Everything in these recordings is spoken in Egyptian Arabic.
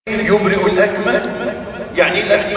يبرئ الأكمة يعني ايه الأكمة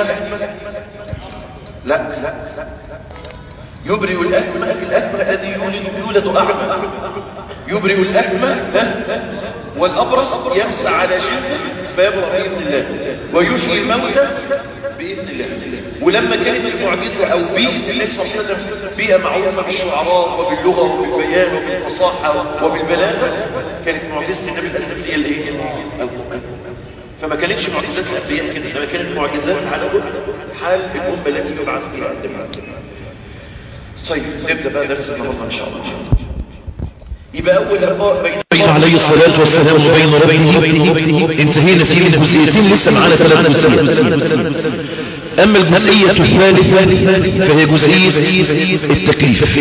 لا لا يبرئ الأكمة الأكمة الذي يولد يولد أعمى يبرئ الأكمة والأبرص يمسى على شفه فيبرأ بإذن الله ويحيي الموتى بإذن الله ولما كانت المعجزة أو بيئة النبي صلى الله عليه وسلم بيئة معروفة بالشعراء وباللغة وبالبيان وبالفصاحة وبالبلاغة كانت معجزة النبي الأساسية اللي هي القرآن فما كانتش معجزات الأنبياء كده إنما كانت معجزات على حال الأمة التي يبعث فيها النبي طيب نبدأ بقى درس النهارده إن شاء الله يبقى أول لقاء بين عليه الصلاة والسلام وبين ربه انتهينا فيه الجزئيتين لسه معانا ثلاث جزئيات أما الجزئية الثالثة فهي جزئية التكليف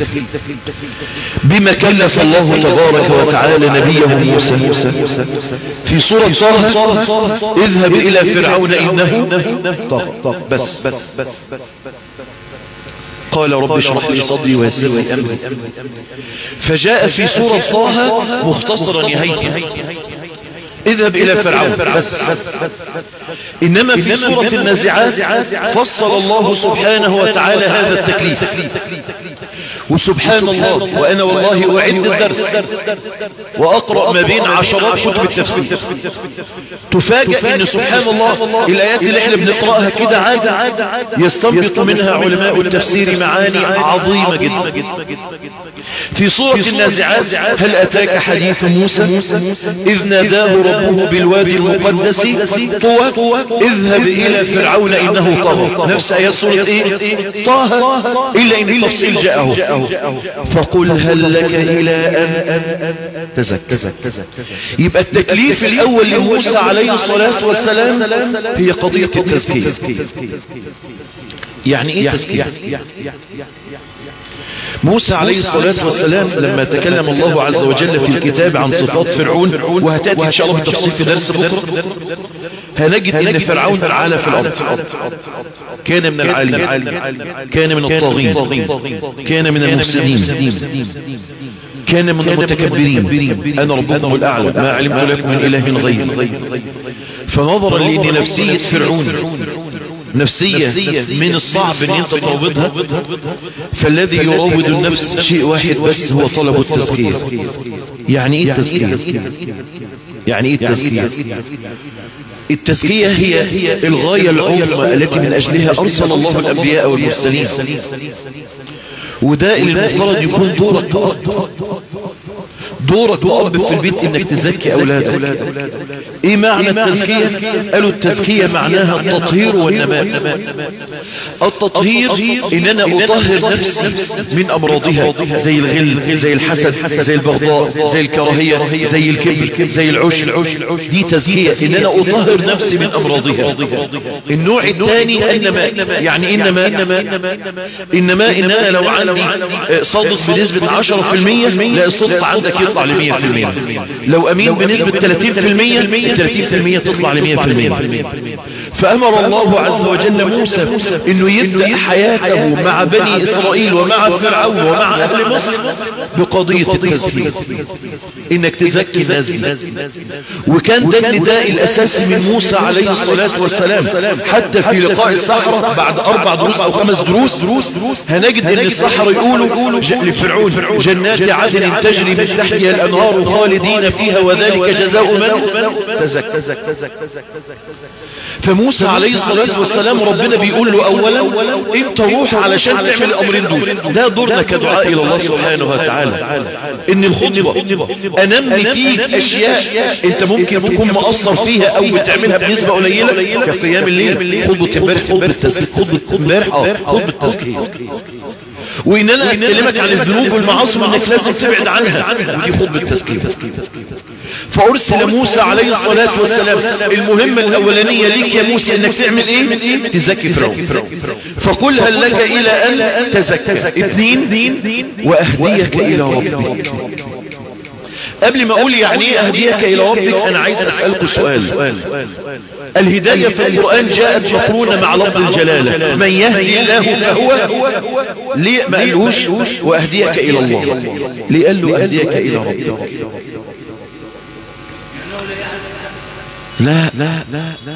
بما كلف الله تبارك وتعالى نبيه موسى في سورة طه اذهب إلى فرعون إنه طه بس قال رب اشرح لي صدري ويسر لي أمري فجاء في سورة طه مختصرا نهاية اذهب الى فرعون بس انما في سورة النازعات فصل الله سبحانه وتعالى هذا التكليف وسبحان الله وانا والله اعد الدرس واقرأ ما بين عشرات كتب التفسير تفاجأ ان سبحان الله الايات اللي احنا بنقرأها كده عادة يستنبط منها علماء التفسير معاني عظيمة جدا في سورة النازعات هل اتاك حديث موسى اذ ناداه ربه بالوادي المقدس طوى اذهب الى فرعون انه طغى نفس ايات سورة ايه طه الا ان التفصيل جاءه فقل هل لك الى ان تزكى يبقى التكليف الاول لموسى عليه الصلاة والسلام هي قضية التزكية يعني ايه تزكية موسى عليه الصلاة والسلام لما تكلم الله عز وجل في الكتاب عن صفات فرعون وهتأتي إن شاء الله بالتفصيل في درس بكرة هنجد أن فرعون عالى في الأرض كان من العالمين كان من الطاغين كان من المفسدين كان من المتكبرين أنا ربكم الأعلى ما علمت لكم من إله غير فنظرا لأن نفسية فرعون نفسية من الصعب ان انت تروضها فالذي يروض النفس شيء واحد بس هو طلب التزكية يعني ايه التزكية يعني ايه التزكية التزكية هي الغاية العظمى التي من اجلها ارسل الله الانبياء والمرسلين وده اللي المفترض يكون دورك كأب دورك كأب في البيت انك تزكي اولادك ايه معنى التزكية قالوا التزكية معناها التطهير والنماء التطهير ان انا اطهر نفسي من امراضها زي الغل زي الحسد زي البغضاء زي الكراهية زي الكبر زي العشر دي تزكية ان انا اطهر نفسي من امراضها النوع الثاني النماء يعني ايه النماء النماء ان انا لو عندي صادق بنسبة 10% لا الصدق عندك يطلع ل 100% لو امين بنسبة 30% ال 30% تطلع ل 100% فامر الله عز وجل موسى انه يبدأ حياته مع بني اسرائيل ومع فرعون ومع اهل مصر بقضية التزكية انك تزكي الناس دي وكان ده النداء الاساسي من موسى عليه الصلاة والسلام حتى في لقاء الصحراء بعد اربع دروس او خمس دروس هنجد ان الصحراء يقولوا لفرعون جنات عدن تجري من تحتها الانهار خالدين فيها وذلك جزاء من تزكى فموسى عليه الصلاة والسلام ربنا بيقول له اولا انت روح علشان تعمل الامرين دول ده دورنا كدعاء الى الله سبحانه وتعالى ان الخطبة انمي فيك اشياء انت ممكن تكون مقصر فيها او بتعملها بنسبة قليلة كقيام الليل خطبة امبارح خطبة التزكية خطبة امبارح خطبة التزكية وان انا اكلمك عن الذنوب والمعاصي انك لازم تبعد عنها ودي خطبة التزكية فارسل موسى عليه الصلاة والسلام المهمة الاولانية ليك يا موسى انك تعمل ايه تزكي فرعون فقل هل لك الى ان تزكى اثنين واهديك الى ربك قبل ما اقول يعني ايه اهديك الى ربك انا عايز اسألكم سؤال الهداية في القرآن جاءت مقرونة مع لفظ الجلالة من يهدي الله فهو ليه ما قالوش واهديك الى الله ليه قال له اهديك الى ربك لا لا لا لا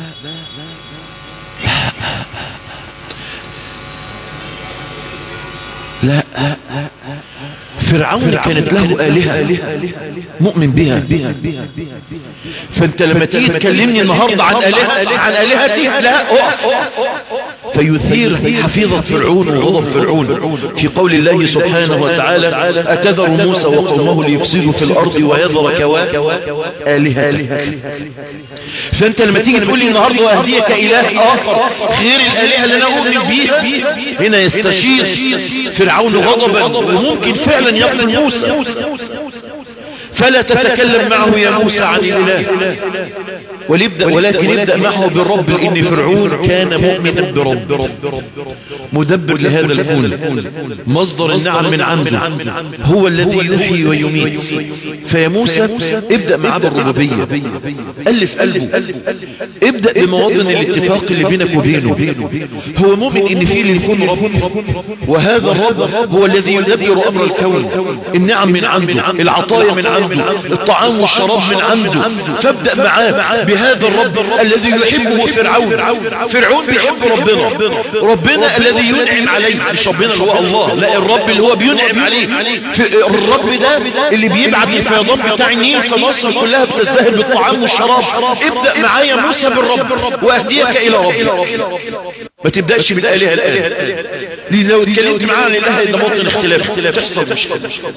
لا لا فرعون كانت له آلهة مؤمن بها فانت لما تيجي تكلمني النهاردة عن آلهة عن آلهتي لا اقف فيثير حفيظة فرعون وغضب فرعون في قول الله سبحانه وتعالى أتذر موسى وقومه ليفسدوا في الأرض ويذرك آلهتك فانت لما تيجي تقول لي النهاردة وأهديك إله آخر غير الآلهة اللي أنا أؤمن بيها هنا يستشير فرعون غضبا وممكن فعلا يقتل موسى فلا تتكلم معه يا موسى عن الإله وليبدأ ولكن ابدأ معه بالرب لأن فرعون كان مؤمنا برب مدبر لهذا الكون مصدر النعم من عنده هو الذي يحيي ويميت فيا موسى ابدأ معه بالربوبية ألف قلبه ابدأ بمواطن الاتفاق اللي بينك وبينه هو مؤمن ان فيه ليكون رب وهذا الرب هو الذي يدبر امر الكون النعم من عنده العطايا من عنده الطعام والشراب من عنده فابدأ معاه بهذا الرب الذي يحبه فرعون فرعون بيحب ربنا ربنا الذي ينعم عليه مش ربنا اللي هو الله لا الرب اللي هو بينعم عليه الرب ده اللي بيبعت الفيضان بتاع النيل فمصر كلها بتزدهر بالطعام والشراب ابدأ معايا موسى بالرب واهديك الى رب ما تبدأش بالآلهة الآلهة لأن لو اتكلمت معاه عن الآلهة ده موطن اختلاف تحصل مشكلة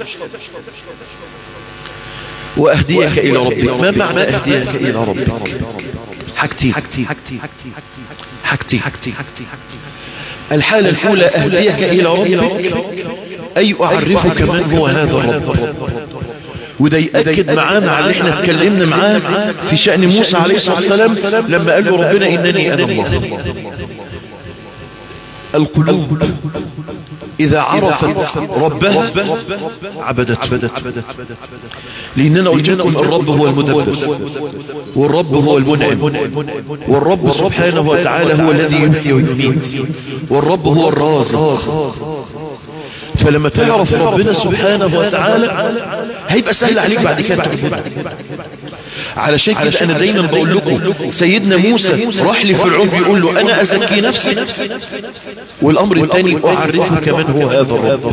وأهديك إلى ربك ما معنى أهديك إلى ربك حاجتين حاجتين الحالة الأولى أهديك إلى ربك أي أعرفك من هو هذا الرب وده يأكد معانا على اللي احنا اتكلمنا معاه في شأن موسى عليه الصلاة والسلام لما قال له ربنا إنني أنا الله القلوب إذا عرفت ربها عبدت لأننا قلت لكم الرب هو المدبر والرب هو المنعم والرب سبحانه وتعالى هو الذي يحيي ويميت والرب هو الرازق فلما تعرف ربنا سبحانه وتعالى هيبقى سهل عليك بعد كده تعبد علشان كده انا دايما بقول لكم سيدنا موسى راح لفرعون بيقول له انا ازكي نفسي والامر الثاني اعرفك من هو هذا الرب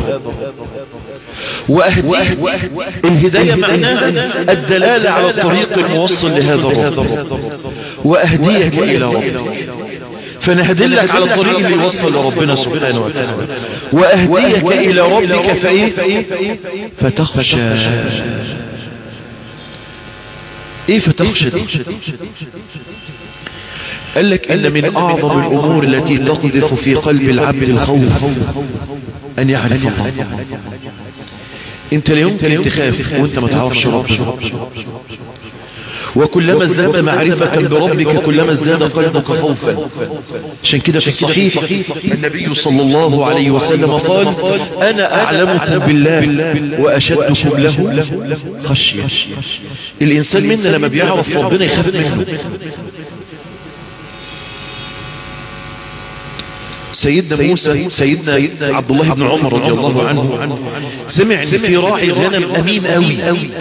واهديه الهداية معناها الدلالة على الطريق الموصل لهذا الرب واهديك الى ربك فنهدلك على الطريق اللي يوصل لربنا سبحانه وتعالى واهديك الى ربك فايه فتخشى ايه فتخشى دي قال لك ان من اعظم الامور التي تقذف في قلب العبد الخوف ان يعرف الله انت لا يمكن تخاف وانت ما تعرفش ربنا وكلما ازداد معرفة بربك كلما ازداد قلبك خوفا عشان كده في الصحيح النبي صلى الله عليه وسلم قال انا اعلمكم بالله واشدكم له خشية الانسان منا لما بيعرف ربنا يخاف منه سيدنا موسى سيدنا عبد الله بن عمر رضي الله عنه سمع ان في راعي غنم امين قوي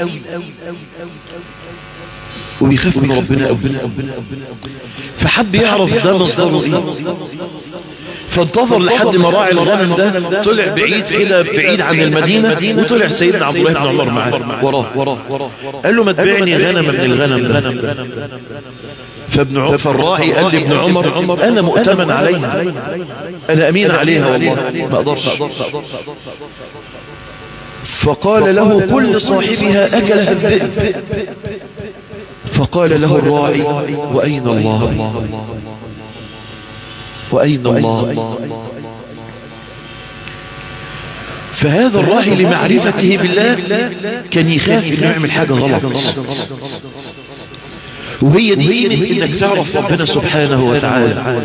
وبيخاف من ربنا قوي فحب يعرف ده مصدره ايه فانتظر لحد ما راعي الغنم ده طلع بعيد كده بعيد عن المدينة وطلع سيدنا عبد الله بن عمر معاه وراه قال له ما تبيعني غنم من الغنم ده فابن عمر فالراعي قال لابن عمر انا مؤتمن عليها انا امين عليها والله ما اقدرش فقال له كل صاحبها اكلها الذئب فقال له الراعي واين الله واين الله فهذا الراعي لمعرفته بالله كان يخاف انه يعمل حاجة غلط وهي دي قيمة انك تعرف ربنا سبحانه وتعالى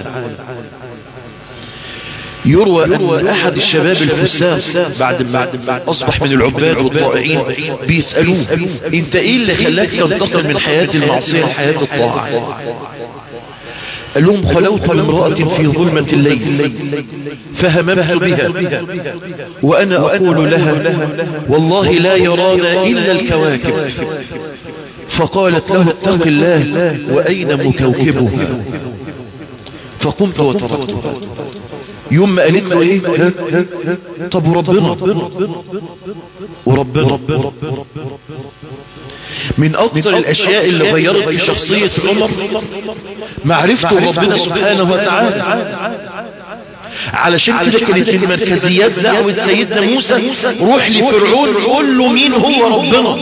يروى أن أحد الشباب الفساق بعد ما أصبح من العباد والطائعين بيسألوه انت ايه اللي خلاك تنتقل من حياة المعصية لحياة الطاعة قال لهم خلوت بامرأة في ظلمة الليل فهممت بها وأنا أقول لها والله لا يرانا إلا الكواكب فقالت له اتق الله وأين مكوكبه فقمت وتركته يوم ما قالت له ايه ها؟ ها؟ طب وربنا وربنا من اكتر الاشياء اللي غيرت في شخصية عمر معرفته ربنا سبحانه وتعالى علشان كده كانت من مركزيات دعوة سيدنا موسى روح لفرعون قول له مين هو ربنا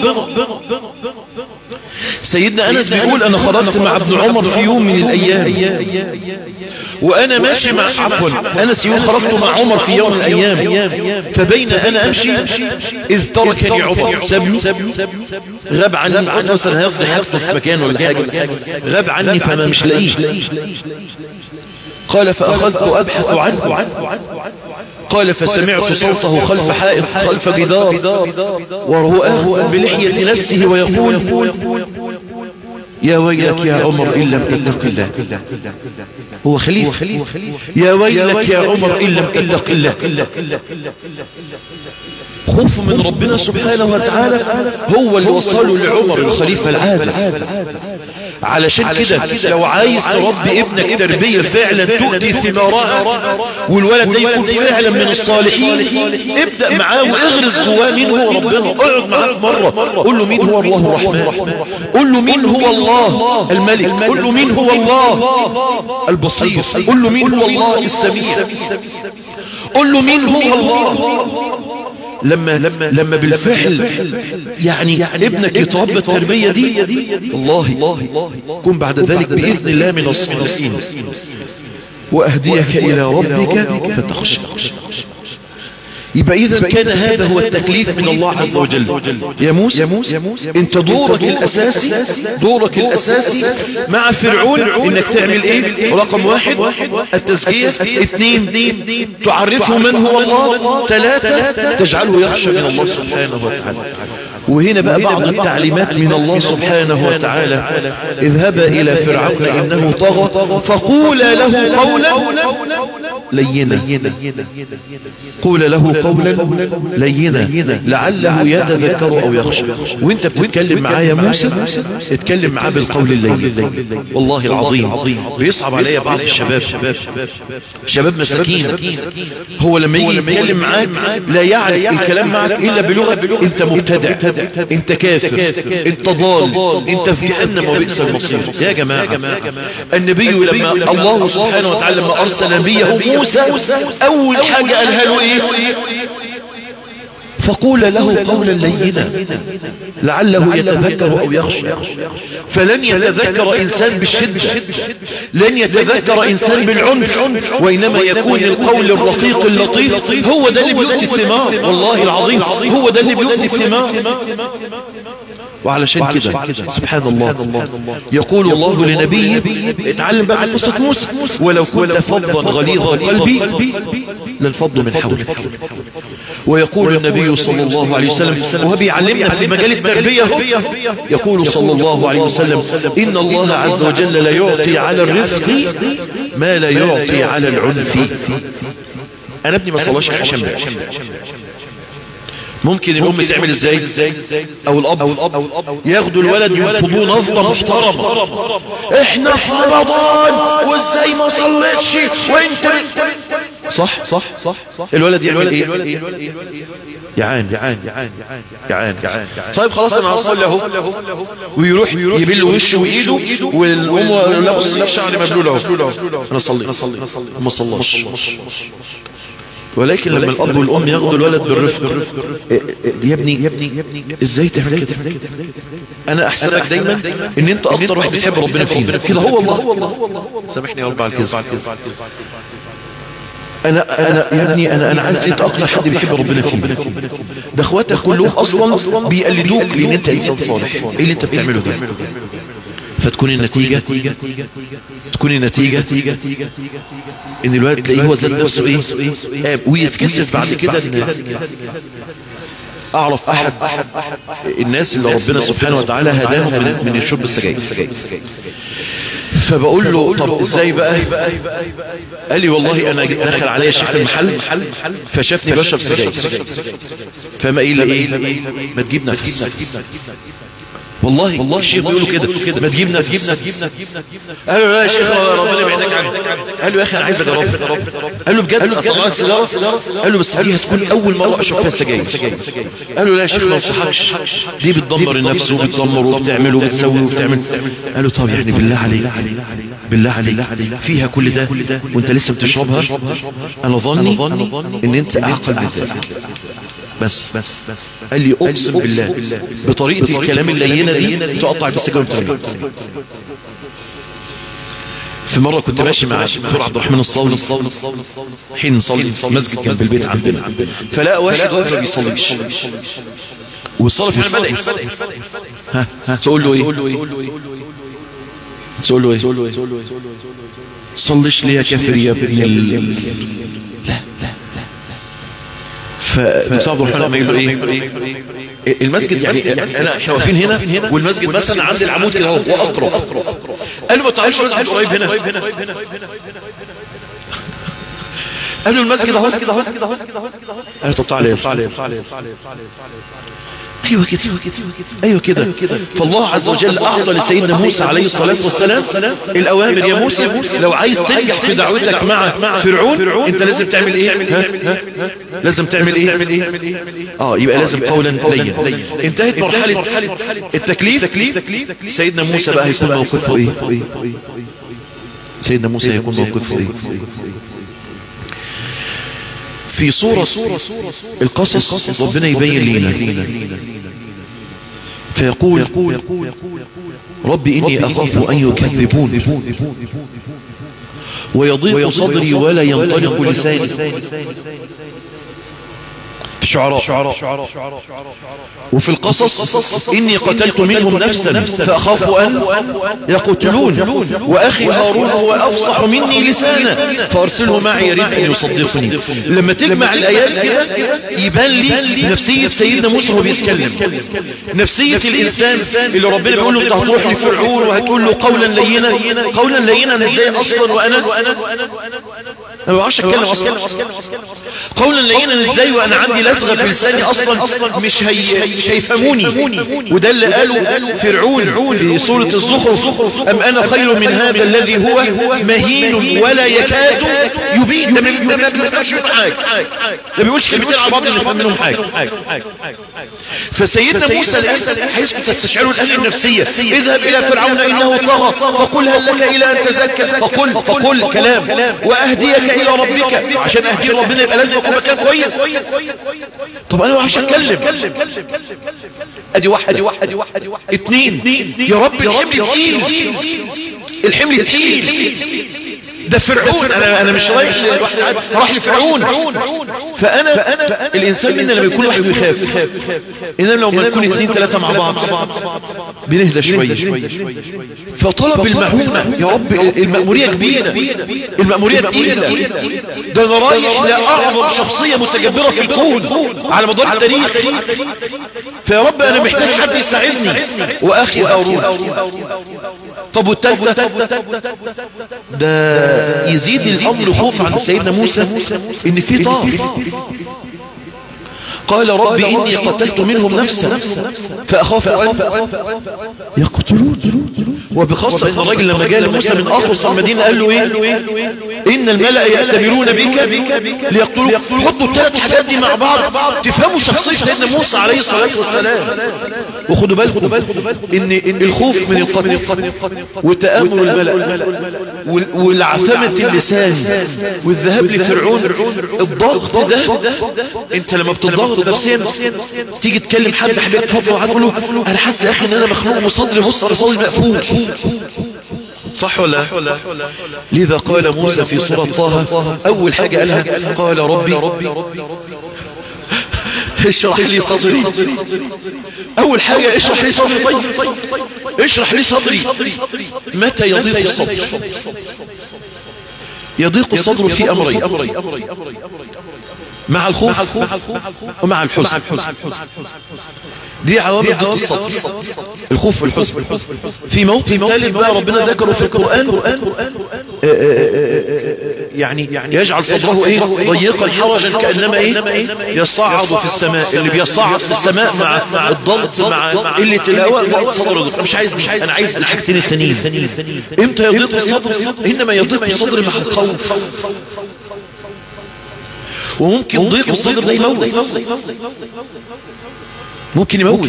سيدنا انس بيقول انا خرجت مع ابن عمر في يوم من الايام وانا ماشي مع عفوا انس يقول خرجت مع عمر في يوم من الايام فبين انا امشي اذ تركني عمر سابني غاب عني قلت مثلا هيصلح يصلح في مكان ولا حاجه غاب عني فما مش لاقيه قال فاخذت ابحث عنه قال فسمعت صوته خلف حائط خلف جدار ورؤاه بلحية نفسه ويقول يا ويلك يا عمر إن لم تتق الله هو خليفة يا ويلك يا عمر إن لم تتق الله خوف من ربنا سبحانه وتعالى هو اللي وصله لعمر الخليفة العادل علشان كده لو عايز تربي ابنك تربية فعلا تؤتي ثمارها والولد ده يكون فعلا من الصالحين ابدأ معاه واغرس جواه مين هو ربنا اقعد معاه مرة قول له مين هو الله الرحمن قول له مين هو الله الملك قول له مين هو الله البصير قول له مين هو الله السميع قول له مين هو الله لما لما لما بالفعل يعني ابنك يتربى التربية دي الله كن بعد ذلك بإذن الله من الصالحين وأهديك إلى ربك فتخشى يبقى إذا كان هذا هو التكليف من الله عز وجل يا موسى انت دورك الأساسي دورك الأساسي مع فرعون انك تعمل ايه رقم واحد التزكية اثنين تعرفه من هو الله ثلاثة تجعله يخشى من الله سبحانه وتعالى وهنا بقى بعض التعليمات من الله سبحانه وتعالى اذهبا إلى فرعون إنه طغى فقولا له قولا لينا قول له قولا لينا لعله يتذكر أو يخشى وانت بتتكلم معاه يا موسى اتكلم معاه بالقول اللين والله العظيم بيصعب عليا بعض الشباب شباب مساكين هو لما يجي يتكلم معاك لا يعرف الكلام معك إلا بلغة انت مبتدع انت كافر انت ضال انت في جهنم وبئس المصير يا جماعة النبي لما الله سبحانه وتعالى لما ارسل نبيه موسى اول حاجة قالها له ايه فقول له قولا لينا لعله يتذكر او يخشى فلن يتذكر انسان بالشدة لن يتذكر انسان بالعنف وانما يكون القول الرقيق اللطيف هو ده اللي بيؤتي الثمار والله العظيم هو ده اللي بيؤتي الثمار وعلشان كده سبحان الله يقول الله لنبيه اتعلم بقى قصة موسى ولو كنت فظا غليظ قلبي للفضل من حولك ويقول النبي صلى الله عليه وسلم وهو بيعلمنا في مجال التربية يقول صلى الله عليه وسلم إن الله عز وجل لا يعطي على الرزق ما لا يعطي على العنف أنا ابني ما صلاش عشان ممكن الام تعمل ازاي او الاب ياخدوا الولد ينفضوه نفضه محترمه احنا في رمضان وازاي ما صليتش وانت صح صح صح الولد يعمل ايه يعان يعان يعان يعان يعان طيب خلاص انا هصلي اهو ويروح يبل وشه وايده والام لابس شعر مبلول اهو انا صلي انا صلي ما صلاش ولكن لما الاب والام ياخدوا الولد بالرفق يا ابني يا ابني ازاي تعمل كده انا احسبك دايما ان انت اكتر واحد بتحب ربنا فينا كده هو الله سامحني يا رب على الكذب انا انا يا ابني انا انا عارف انت اكتر حد بيحب ربنا فينا ده اخواتك كلهم اصلا بيقلدوك لان انت انسان صالح ايه اللي انت بتعمله ده فتكون النتيجة تكون النتيجة ان الولد تلاقيه هو ذات نفسه ايه ويتكسف بعد كده ان اعرف احد الناس اللي ربنا سبحانه وتعالى هداهم من, من الشرب السجاير فبقول له طب ازاي بقى قال لي والله انا دخل عليا شيخ المحل فشافني بشرب سجاير فما قال لي ايه ما تجيب نفس والله والله الشيخ بيقولوا كده ما تجيب نفس قال له لا يا شيخ ربنا يبعدك عني قال له يا اخي انا عايز اجرب قال له بجد اطلع لك سيجاره قال له بس دي هتكون اول مره اشرب فيها سجاير قال له لا يا شيخ ما انصحكش دي بتدمر النفس وبتدمر وبتعمل وبتسوي وبتعمل قال له طب يعني بالله عليك بالله عليك فيها كل ده وانت لسه بتشربها انا ظني ان انت اعقل من ذلك بس بس قال لي اقسم بالله بطريقه الكلام اللينه دي تقطع بالسجاير بتاعي في مرة كنت ماشي مع دكتور عبد الرحمن الصاوي حين نصلي مسجد كان في البيت عندنا فلقى واحد واقف ما بيصليش والصلاة في بدأت ها ها تقول له ايه تقول له ايه صليش لي يا كافر يا ابن ال... لا لا فدكتور عبد الرحمن لما يقول له ايه المسجد يعني انا احنا واقفين هنا والمسجد مثلا عند العمود كده اهو واقرا قال له ما تعرفش مسجد قريب هنا قال له المسجد اهو قال طب تعالى تعالى ايوه كده ايوه كده فالله عز وجل اعطى لسيدنا موسى عليه الصلاة والسلام الاوامر يا موسى لو عايز تنجح في دعوتك مع فرعون انت لازم تعمل ايه ها؟ ها؟ لازم تعمل ايه اه يبقى لازم قولا لين انتهت مرحلة التكليف سيدنا موسى بقى هيكون موقفه ايه سيدنا موسى هيكون موقفه ايه في صورة القصص ربنا يبين لنا فيقول رب إني أخاف أن يكذبون ويضيق صدري ولا ينطلق لساني الشعراء وفي القصص إني قتلت منهم نفسا فأخاف أن يقتلون وأخي هارون هو أفصح مني لسانا فأرسله معي يريد أن يصدقني لما تجمع الآيات كده يبان لي نفسية سيدنا موسى وهو بيتكلم نفسية الإنسان اللي ربنا بيقول له أنت هتروح لفرعون وهتقول له قولا لينا قولا لينا أنا إزاي أصلا وأنا ما بعرفش أتكلم أصلا قولا لينا إزاي وأنا عندي لزغة في لساني أصلا مش هي مش هيفهموني وده اللي قاله فرعون في سورة الزخرف أم أنا خير من هذا الذي هو مهين ولا يكاد يبين ده ما بيفهمش منهم حاجة ده بيقولش كلمتين على بعض اللي يفهم منهم حاجة فسيدنا موسى الآن حيث تستشعروا الآن النفسية اذهب إلى فرعون إنه طغى فقل هل لك إلى أن تزكى فقل فقل كلام وأهديك إلى ربك عشان أهدي ربنا يبقى لازم يكون مكان كويس طب انا ما بعرفش اتكلم ادي واحد ادي واحد ادي واحد اتنين يا رب الحمل تقيل الحمل تقيل ده فرعون انا انا مش رايح راح لفرعون فانا الانسان منا لما يكون واحد بيخاف انما لو ما نكون اثنين ثلاثه مع بعض بنهدى شويه فطلب المعونه يا رب المأمورية كبيرة المأمورية تقيلة ده انا رايح لاعظم شخصية متجبرة في الكون على مدار التاريخ فيا رب انا محتاج حد يساعدني واخي هارون طب والتالتة ده يزيد الامر خوف عن سيدنا موسى ان في طار قال رب إني قتلت منهم نفسا فأخاف أن يقتلون وبخاصة أن الراجل لما جاء لموسى من أخرص المدينة قال له إيه إن الملأ يأتمرون بك ليقتلوا حطوا الثلاث حاجات دي مع بعض تفهموا شخصية سيدنا موسى عليه الصلاة والسلام وخدوا بالكم إن الخوف من القتل وتآمل الملأ والعثمة اللسان والذهاب لفرعون الضغط ده انت لما بتضغط نفسيا تيجي تكلم حد حبيبك فتره وقعد تقول له انا حاسس يا اخي ان انا مخنوق وصدري بص صدري مقفول صح ولا لذا قال موسى في سورة طه اول حاجة قالها قال ربي اشرح لي صدري اول حاجة اشرح لي صدري طيب اشرح لي صدري متى يضيق الصدر يضيق الصدر في امرين مع الخوف ومع الحزن دي عوامل ضد الصدر الخوف والحزن في موطن ثالث بقى ربنا ذكره في القرآن يعني يجعل صدره ايه ضيقا حرجا كأنما ايه يصعد في السماء اللي بيصعد في السماء مع الضغط مع قلة الهواء صدره يضيق مش عايز مش عايز انا عايز الحاجتين التانيين امتى يضيق الصدر انما يضيق الصدر مع الخوف وممكن ضيق الصدر ده يموت ممكن يموت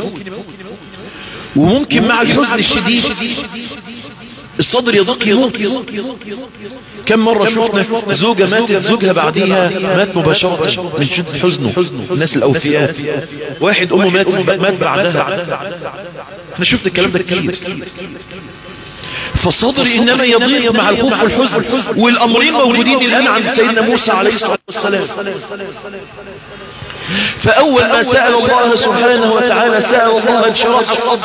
وممكن مع الحزن الشديد الصدر يضيق يموت كم مرة شفنا زوجة ماتت زوجها بعديها مات مباشرة من شدة حزنه الناس الأوفياء واحد أمه مات مات بعدها احنا شفت الكلام ده كتير فالصدر إنما يضيق مع الخوف والحزن والأمرين موجودين الآن عند سيدنا موسى عليه الصلاة والسلام فأول ما سأل الله سبحانه وتعالى سأل الله انشراح الصدر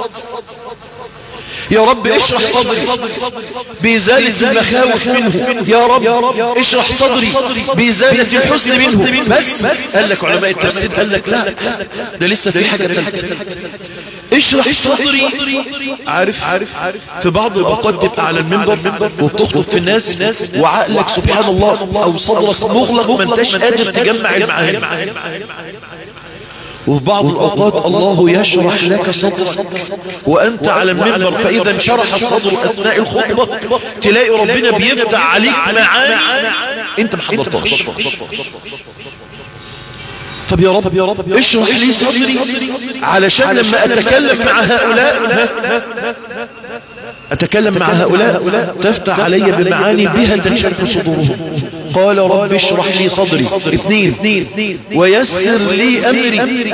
يا رب اشرح صدري بإزالة المخاوف منه يا رب اشرح صدري بإزالة الحزن منه بس قال لك علماء التفسير قال لك لا ده لسه في حاجة ثالثة اشرح صدري عارف عارف في بعض الأوقات تبقى على المنبر وبتخطب في الناس وعقلك سبحان الله أو صدرك مغلق ما انتش قادر تجمع المعاني وفي بعض الأوقات الله يشرح لك صدرك وأنت على المنبر فإذا انشرح الصدر أثناء الخطبة تلاقي ربنا بيفتح عليك معاني أنت ما حضرتهاش طب يا رب يا رب اشرح لي صدري علشان لما أتكلم مع هؤلاء أتكلم مع هؤلاء تفتح علي بمعاني بها تنشرح صدورهم قال رب اشرح لي صدري اثنين ويسر لي أمري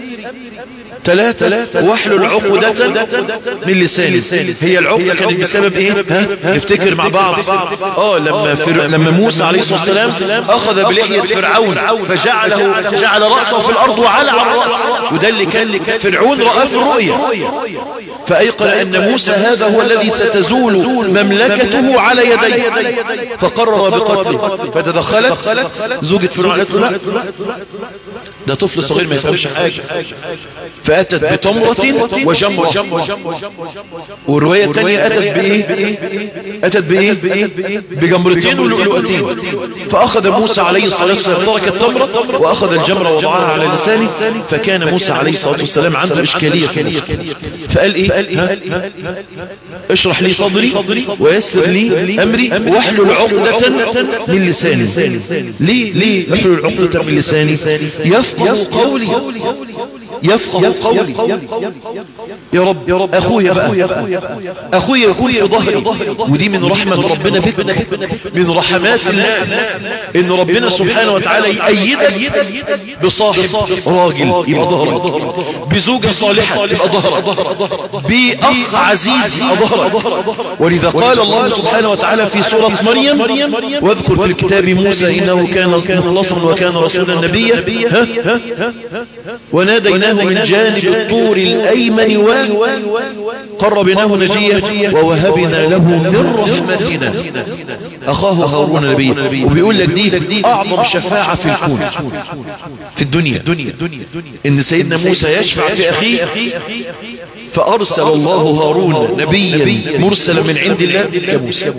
ثلاثة واحلل عقدة من لساني هي العقدة كانت بسبب ايه ها نفتكر مع بعض اه لما فر... لما موسى عليه الصلاة والسلام اخذ بلحية فرعون فجعله جعل رأسه في الارض وعلى على الرأس وده اللي كان فرعون رأى في الرؤيا فايقن ان موسى هذا هو الذي ستزول مملكته على يديه فقرر بقتله فتدخلت زوجة فرعون قالت له لا ده طفل صغير ما يسمعش حاجة فأتت بتمرة وجمرة والرواية الثانية أتت بإيه أتت بإيه بجمرتين ولؤلؤتين فأخذ موسى عليه الصلاة والسلام ترك التمرة وأخذ الجمرة وضعها على لسانه فكان موسى عليه الصلاة والسلام عنده إشكالية فقال إيه ها؟ اشرح لي صدري ويسر لي أمري واحلل عقدة من لساني ليه ليه احلل عقدة من لساني يفقه قولي يفقه قولي يا رب يا رب اخويا بقى اخويا يكون في ظهري ودي من رحمة ربنا بك من رحمات الله ان ربنا سبحانه وتعالى يأيدك بصاحب راجل يبقى ظهرك بزوجة صالحة يبقى ظهرك بأخ عزيز يبقى ظهرك ولذا قال الله سبحانه وتعالى في سورة مريم واذكر في الكتاب موسى انه كان مخلصا وكان رسولا نبيا وناديناه من جانب الطور الأيمن وقربناه نجيا ووهبنا له من رحمتنا أخاه هارون نبيا وبيقول لك دي أعظم شفاعة في الكون في الدنيا إن سيدنا موسى يشفع في أخيه فأرسل الله هارون نبيا مرسلا من عند الله كموسى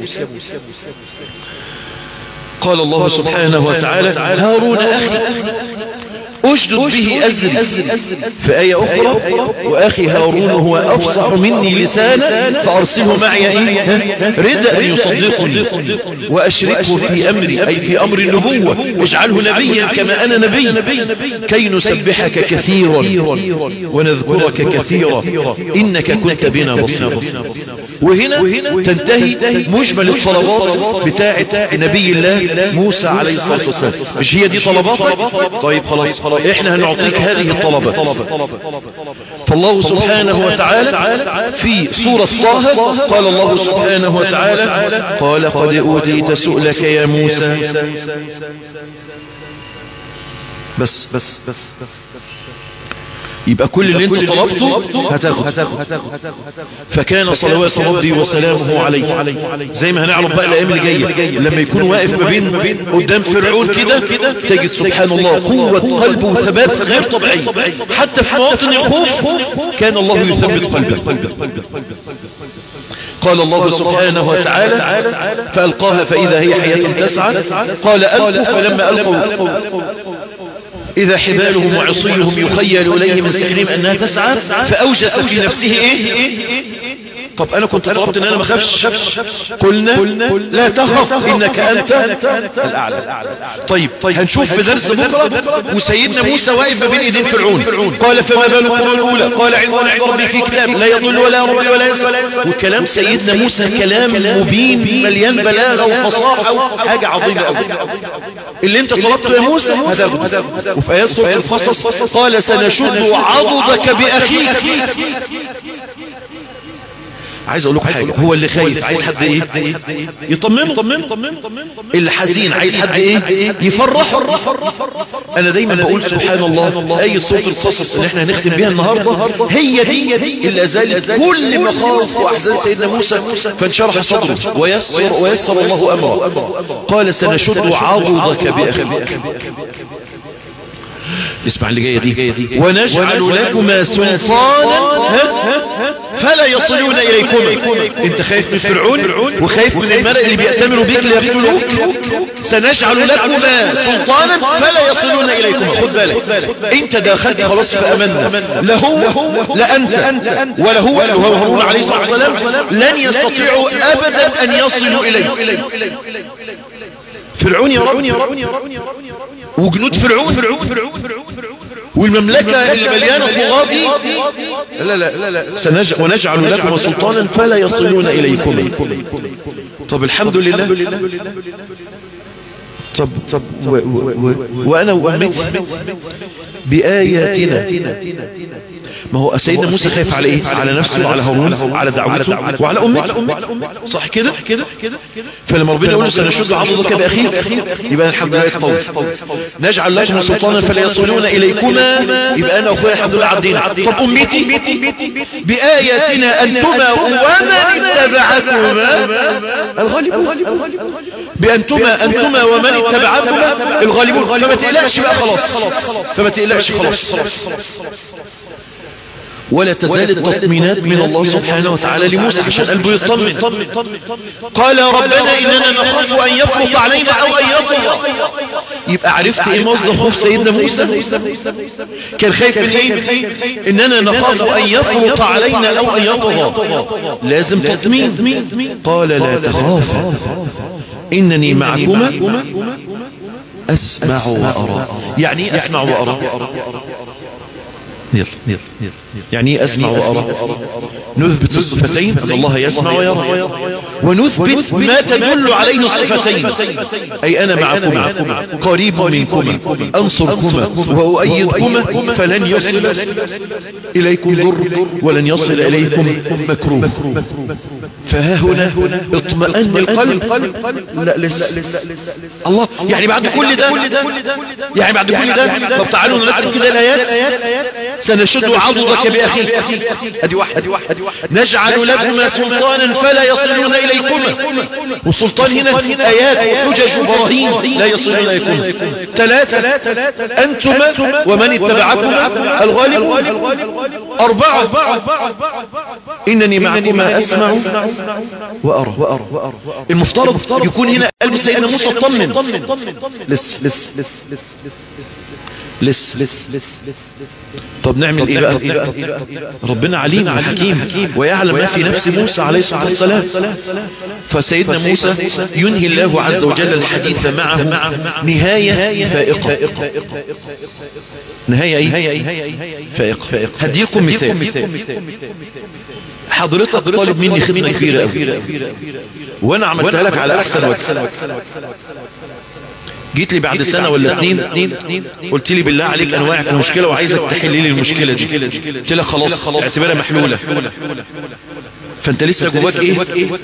قال الله سبحانه وتعالى هارون أخي أشدد به أزري في آية أخرى وأخي هارون هو أفصح مني لسانا فأرسله معي إيه؟ رد أن يصدقني وأشركه في أمري أي في أمر النبوة واجعله نبيا كما أنا نبي كي نسبحك كثيرا ونذكرك كثيرا إنك كنت بنا بصيرا وهنا تنتهي مجمل الطلبات بتاعة نبي الله موسى عليه الصلاة والسلام مش هي دي طلباتك طيب خلاص خلاص احنا هنعطيك هذه الطلبات فالله سبحانه وتعالى في سورة طه قال الله سبحانه وتعالى قال قد اوتيت سؤلك يا موسى بس بس بس بس يبقى كل اللي انت طلبته هتاخد فكان صلوات ربي وسلامه عليه زي ما هنعرف بقى الايام اللي جايه لما يكون واقف ما بين قدام فرعون كده تجد سبحان الله قوه قلبه وثبات غير طبيعي حتى في مواطن الخوف كان الله يثبت قلبه قال الله سبحانه وتعالى فألقاها فإذا هي حياة تسعى قال ألقوا فلما ألقوا إذا حبالهم وعصيهم يخيل إليه من سحرهم أنها تسعى فأوجس في نفسه إيه طب أنا كنت طلبت أن أنا ما خافش قلنا لا تخف إنك أنت الأعلى طيب هنشوف في درس بكرة وسيدنا موسى واقف ما بين إيدين فرعون قال فما بال القرى الأولى قال عنوان عند ربي في كتاب لا يضل ولا ربي ولا ينسى وكلام سيدنا موسى كلام مبين مليان بلاغة وفصاحة حاجة عظيمة قوي اللي انت طلبته يا موسى هتاخده وفي آيات سورة القصص قال سنشد عضدك بأخيك عايز اقول لكم حاجه هو اللي خايف عايز حد ايه يطمنه اللي حزين عايز حد ايه يفرحه انا دايما بقول سبحان الله اي صوت القصص اللي احنا هنختم بيها النهارده هي دي اللي ازالت كل مخاوف واحزان سيدنا موسى فانشرح صدره ويسر ويسر الله امره قال سنشد عضدك باخيك اسمع اللي جايه دي ونجعل لكما سلطانا فلا يصلون اليكما انت خايف من فرعون وخايف من الملأ اللي بيأتمروا بيك ليقتلوك سنجعل لكما سلطانا فلا يصلون اليكما خد بالك انت داخلت خلاص في امنا لا هو لا انت ولا هو ولا هو هارون عليه الصلاه والسلام لن يستطيعوا ابدا ان يصلوا اليك فرعون يا رب وجنود فرعون فرعون فرعون والمملكة اللي مليانة طغاة دي لا لا لا لا سنج... ونجعل لكم سلطانا فلا يصلون إليكم طب الحمد لله طب طب و و و وأنا وأمتي بآياتنا ما هو سيدنا موسى خايف على ايه على نفسه وعلى هارون وعلى دعوته وعلى امته صح كده فلما ربنا يقول سنشد عضدك باخيك يبقى الحمد لله طول نجعل لكم سلطانا فلا يصلون اليكما يبقى انا واخويا الحمد لله عدينا طب امتي باياتنا انتما ومن اتبعكما الغالبون بانتما انتما ومن اتبعكما الغالبون فما تقلقش بقى خلاص فما تقلقش خلاص ولا تزال التطمينات من الله سبحانه وتعالى لموسى عشان قلبه يطمن قال ربنا إننا نخاف أن يفرط علينا أو أن يطغى يبقى عرفت إيه مصدر خوف سيدنا موسى كان خايف من إيه إننا نخاف أن يفرط علينا أو أن يطغى لازم تطمين قال لا تخافا إنني معكما أسمع وأرى يعني أسمع وأرى يلا يلا يعني اسمع وارى نثبت الصفتين ان الله يسمع ويرى ونثبت ما تدل عليه الصفتين اي انا معكما قريب منكما انصركما واؤيدكما فلن يصل اليكم ضر ولن يصل اليكم مكروه فها هنا اطمئن القلب لا لسه الله يعني بعد كل ده يعني بعد كل ده طب تعالوا نرتب كده الايات سنشد عضدك بأخيك ادي واحد نجعل لكما سلطانا فلا يصلون إليكما والسلطان هنا آيات وحجج وبراهين لا يصلون إليكما ثلاثة أنتما ومن اتبعكما الغالبون أربعة إنني معكما أسمع وأرى المفترض يكون هنا قلب سيدنا موسى اطمن لس لس لس لس لس لس لس طب نعمل ايه بقى ربنا عليم وحكيم ويعلم ما في نفس موسى عليه الصلاة والسلام فسيدنا موسى ينهي الله عز وجل الحديث معه نهاية فائقة نهاية ايه فائقة هديكم مثال حضرتك طالب مني خدمة كبيرة قوي وانا عملتها لك على احسن وجه جيت لي بعد سنة ولا اتنين قلت لي بالله عليك انا واقع في مشكلة وعايزك تحل لي المشكلة دي قلت لك خلاص اعتبرها محلولة فانت لسه جواك ايه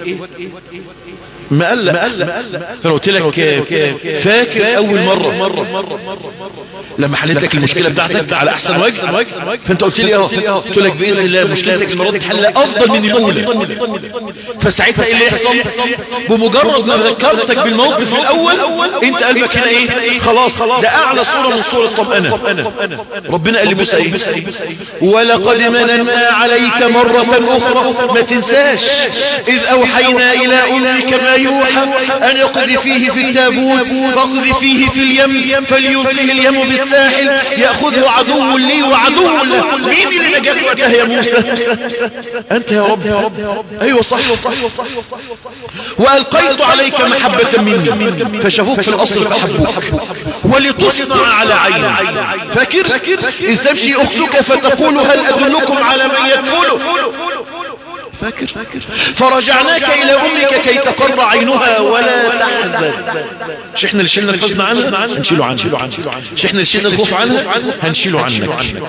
مقلق فانا قلت لك فاكر اول مرة لما حلت لك المشكلة بتاعتك على احسن وجه فانت قلت لي اه قلت لك باذن الله مشكلتك المرة دي حل افضل من الاولى فساعتها ايه اللي يحصل بمجرد ما ذكرتك بالموقف الاول انت قلبك هنا ايه خلاص ده اعلى صورة من صورة طمأنة ربنا قال لموسى ايه ولقد مننا عليك مرة اخرى ما تنساش اذ اوحينا الى امك ما يوحى ان اقذفيه في التابوت فاقذفيه في اليم فليلقه اليم بالساحل ياخذه عدو لي وعدو له مين اللي نجاك وجه يا موسى انت يا رب يا رب ايوه صح صح والقيت عليك محبة مني فشافوك في القصر فحبوك ولتصنع على عيني فاكر اذ تمشي اختك فتقول هل ادلكم على من يكفله فاكر فرجعناك الى امك كي تقر عينها ولا تحزن مش احنا اللي شلنا الحزن عنها هنشيله عنها مش احنا اللي شلنا الخوف عنها هنشيله عنك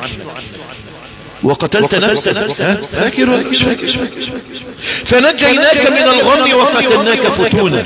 وقتلت نفسك فاكر ولا مش فاكر فنجيناك من الغم وفتناك فتونا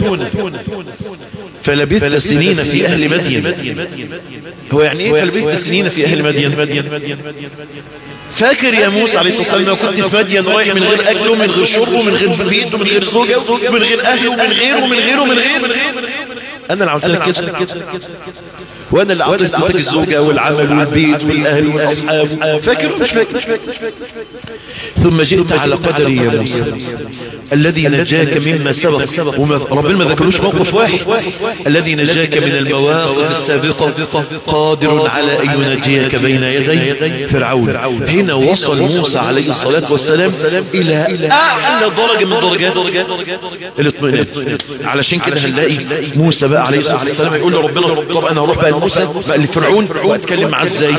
فلبثت سنين في اهل مدين هو يعني ايه فلبثت سنين في اهل مدين فاكر يا موسى عليه الصلاة والسلام لو كنت في مدين رايح من غير اكله من غير شربه من غير بيته من غير زوجه من غير اهله من غيره من غيره من غيره انا اللي عملت لك كده وانا اللي اعطيت لك الزوجة والعمل والبيت والاهل والاصحاب فاكر مش فاكر ثم جئت على قدري يا موسى الذي نجاك مما سبق وما ربنا ما ذكروش موقف واحد الذي نجاك من المواقف السابقة قادر على ان ينجيك بين يدي فرعون هنا وصل موسى عليه الصلاة والسلام الى اعلى درجة من درجات الاطمئنان علشان كده هنلاقي موسى بقى عليه الصلاة والسلام يقول لربنا طب انا هروح بقى لموسى بقى لفرعون واتكلم معاه ازاي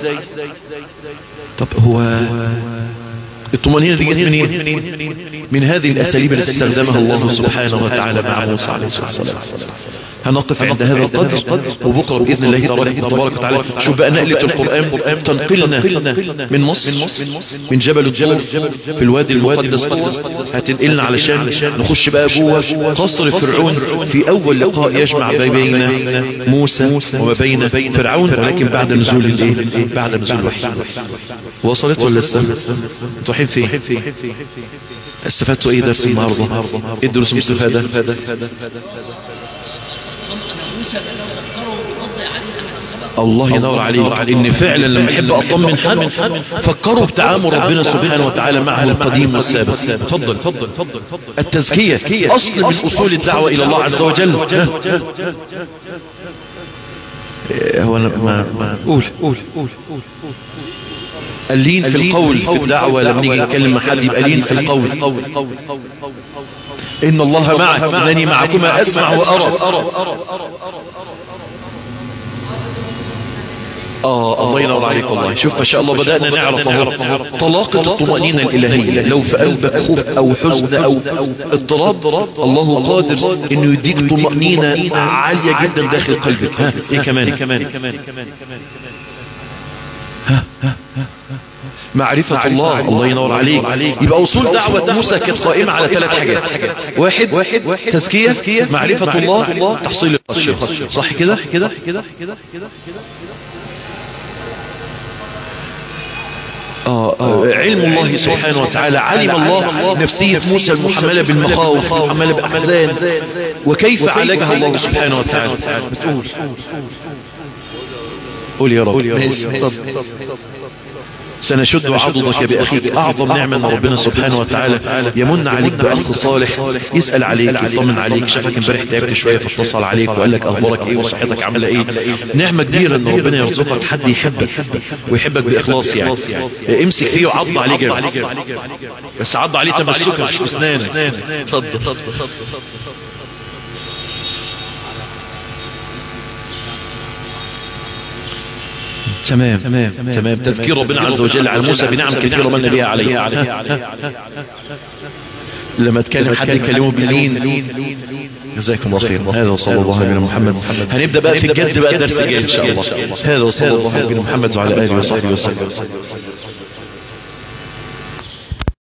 طب هو الطمأنينة دي جت منين من هذه الأساليب التي استخدمها الله سبحانه وتعالى مع موسى عليه الصلاة والسلام هنقف عند هذا القدر وبكرة بإذن الله تبارك وتعالى شوف بقى نقلة القرآن تنقلنا من مصر من جبل الجبل في الوادي المقدس هتنقلنا علشان نخش بقى جوه قصر فرعون في أول لقاء يجمع بين موسى وما بين فرعون ولكن بعد نزول الايه بعد نزول الوحي وصلت ولا لسه رايحين فين استفدتوا ايه درس النهارده ايه الدروس المستفاده الله ينور عليك ان فعلا لما احب اطمن حد فكروا بتعامل ربنا سبحانه وتعالى معه القديم والسابق اتفضل التزكية اصل من اصول الدعوة الى الله عز وجل هو انا ما ما قول قول قول قول اللين في القول في الدعوة لما نيجي نتكلم مع حد يبقى لين في القول إن الله معك إنني معكما أسمع وأرى آه الله ينور عليك والله شوف ما شاء الله بدأنا نعرف طلاقة الطمأنينة الإلهية لو في قلبك خوف أو حزن أو اضطراب الله قادر إنه يديك طمأنينة عالية جدا داخل قلبك ها إيه كمان إيه كمان ها ها معرفة الله الله ينور عليك يبقى أصول دعوة موسى كانت قائمة على ثلاث حاجات واحد تزكية معرفة الله تحصيل الشخص صح كده كده آه آه علم الله سبحانه وتعالى علم الله نفسية موسى المحملة بالمخاوف المحملة بالأحزان وكيف عالجها الله سبحانه وتعالى بتقول قول يا رب سنشد عضدك بأخيك أعظم نعمة من ربنا سبحانه وتعالى يمن عليك بأخ صالح يسأل عليك يطمن عليك شافك امبارح تعبت شوية فاتصل عليك وقال لك أخبارك إيه وصحتك عاملة إيه نعمة كبيرة إن ربنا يرزقك حد يحبك ويحبك بإخلاص يعني امسك فيه وعض عليه جامد بس عض عليه تمسكا مش بسنانك اتفضل تمام تمام تمام تذكير ربنا عز وجل على موسى بنعم كثيرة من بها عليه لما تكلم حد يكلمه باللين جزاكم الله خير هذا وصلى الله على محمد هنبدأ بقى في الجد بقى الدرس الجاي ان شاء الله هذا وصلى الله على محمد وعلى اله وصحبه وسلم